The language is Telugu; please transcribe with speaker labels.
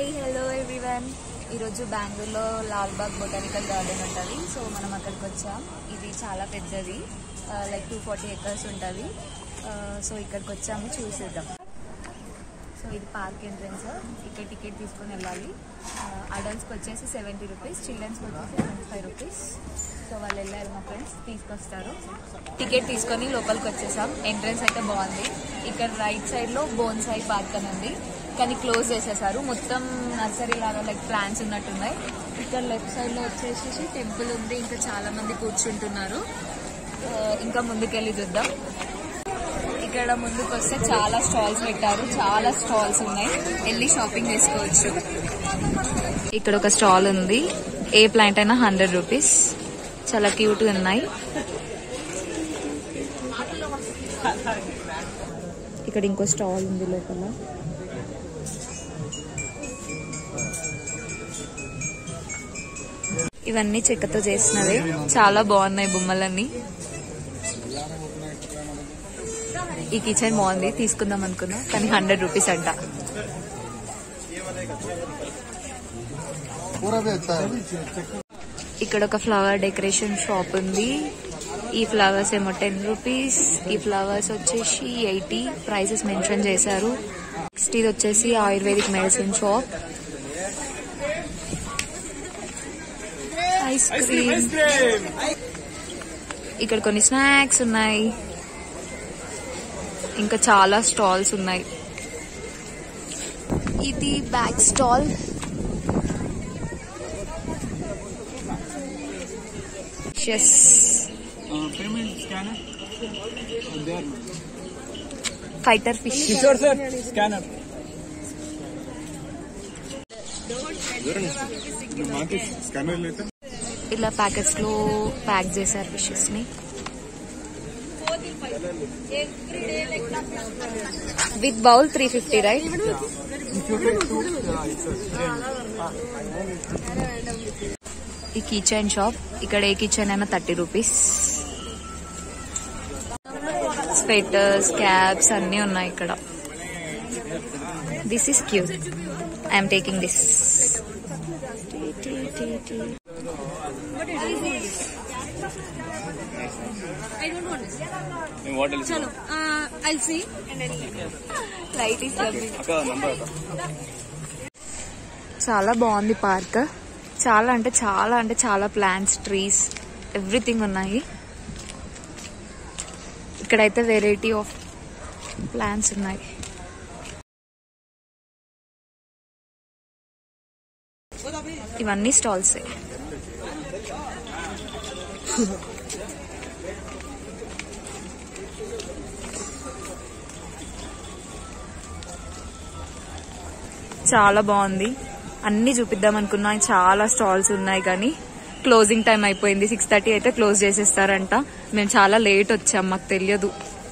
Speaker 1: హాయ్ హలో ఎవ్రీవన్ ఈరోజు బెంగళూరులో లాల్బాగ్ బొటానికల్ గార్డెన్ ఉంటుంది సో మనం అక్కడికి వచ్చాం ఇది చాలా పెద్దది లైక్ టూ ఫార్టీ ఎకర్స్ ఉంటుంది సో ఇక్కడికి వచ్చాము చూసేద్దాం సో ఇది పార్క్ ఎంట్రన్స్ ఇక్కడ టికెట్ తీసుకొని వెళ్ళాలి అడల్ట్స్కి వచ్చేసి సెవెంటీ రూపీస్ చిల్డ్రన్స్కి వచ్చేసి ట్వంటీ ఫైవ్ రూపీస్ సో వాళ్ళు వెళ్ళారు మా ఫ్రెండ్స్ తీసుకొస్తారు టికెట్ తీసుకొని లోపలికి వచ్చేసాం ఎంట్రన్స్ అయితే బాగుంది ఇక్కడ రైట్ సైడ్లో బోన్సాయి పార్క్ అని ఉంది కానీ క్లోజ్ చేసేసారు మొత్తం నర్సరీ లాగా లైక్ ప్లాంట్స్ ఉన్నట్టున్నాయి ఇక్కడ లెఫ్ట్ సైడ్లో వచ్చేసి టెంపుల్ ఉంది ఇంకా చాలా మంది కూర్చుంటున్నారు ఆ, ఇంకా ముందుకెళ్ళి చూద్దాం ఇక్కడ ముందుకు వస్తే చాలా స్టాల్స్ పెట్టారు చాలా స్టాల్స్ ఉన్నాయి వెళ్ళి షాపింగ్ చేసుకోవచ్చు ఇక్కడ ఒక స్టాల్ ఉంది ఏ ప్లాంట్ అయినా హండ్రెడ్ రూపీస్ చాలా క్యూట్ ఉన్నాయి ఇక్కడ ఇంకో స్టాల్ ఉంది లోపల ఇవన్నీ చెక్కతో చేసినవే చాలా బాగున్నాయి బొమ్మలన్నీ ఈ కిచెన్ బాగుంది తీసుకుందాం అనుకున్నా కానీ హండ్రెడ్ రూపీస్ అంట
Speaker 2: पूरा भी अच्छा है
Speaker 1: ఇక్కడ ఒక ఫ్లవర్ డెకరేషన్ షాప్ ఉంది ఈ ఫ్లవర్స్ ఏమో టెన్ రూపీస్ ఈ ఫ్లవర్స్ వచ్చేసి ఎయిటీ ప్రైసెస్ మెన్షన్ చేశారు నెక్స్ట్ ఇది వచ్చేసి ayurvedic medicine shop ice cream ఇక్కడ కొన్ని స్నాక్స్ ఉన్నాయి ఇంకా చాలా స్టాల్స్ ఉన్నాయి ఇది bag stall fishes
Speaker 3: payment scanner
Speaker 1: fighter fish
Speaker 3: Kishore sir scanner
Speaker 2: మాకు స్కానర్ లేతే
Speaker 1: ఇలా ప్యాకెట్స్ లో ప్యాక్ చేశారు ఫిషెస్ ని with bowl three fifty right ఈ కిచెన్ షాప్ ఇక్కడ ఏ కిచెన్ అయినా థర్టీ రూపీస్ స్వెటర్స్ క్యాప్స్ అన్నీ ఉన్నాయి ఇక్కడ this is cute I'm taking this
Speaker 4: I don't want this.
Speaker 3: Water
Speaker 4: Chalo, uh, I'll see and I'll
Speaker 1: light is
Speaker 3: అక్క నంబర్
Speaker 1: చాలా బాగుంది పార్క్ చాలా అంటే చాలా అంటే చాలా ప్లాంట్స్ ట్రీస్ ఎవ్రీథింగ్ ఉన్నాయి ఇక్కడైతే వెరైటీ ఆఫ్ ప్లాంట్స్ ఉన్నాయి ఇవన్నీ స్టాల్స్ చాలా బాగుంది అన్ని చూపిద్దాం అనుకున్నా చాలా స్టాల్స్ ఉన్నాయి కానీ క్లోజింగ్ టైం అయిపోయింది సిక్స్ థర్టీ అయితే క్లోజ్ చేసేస్తారంట మేము చాలా లేట్ వచ్చాం మాకు తెలియదు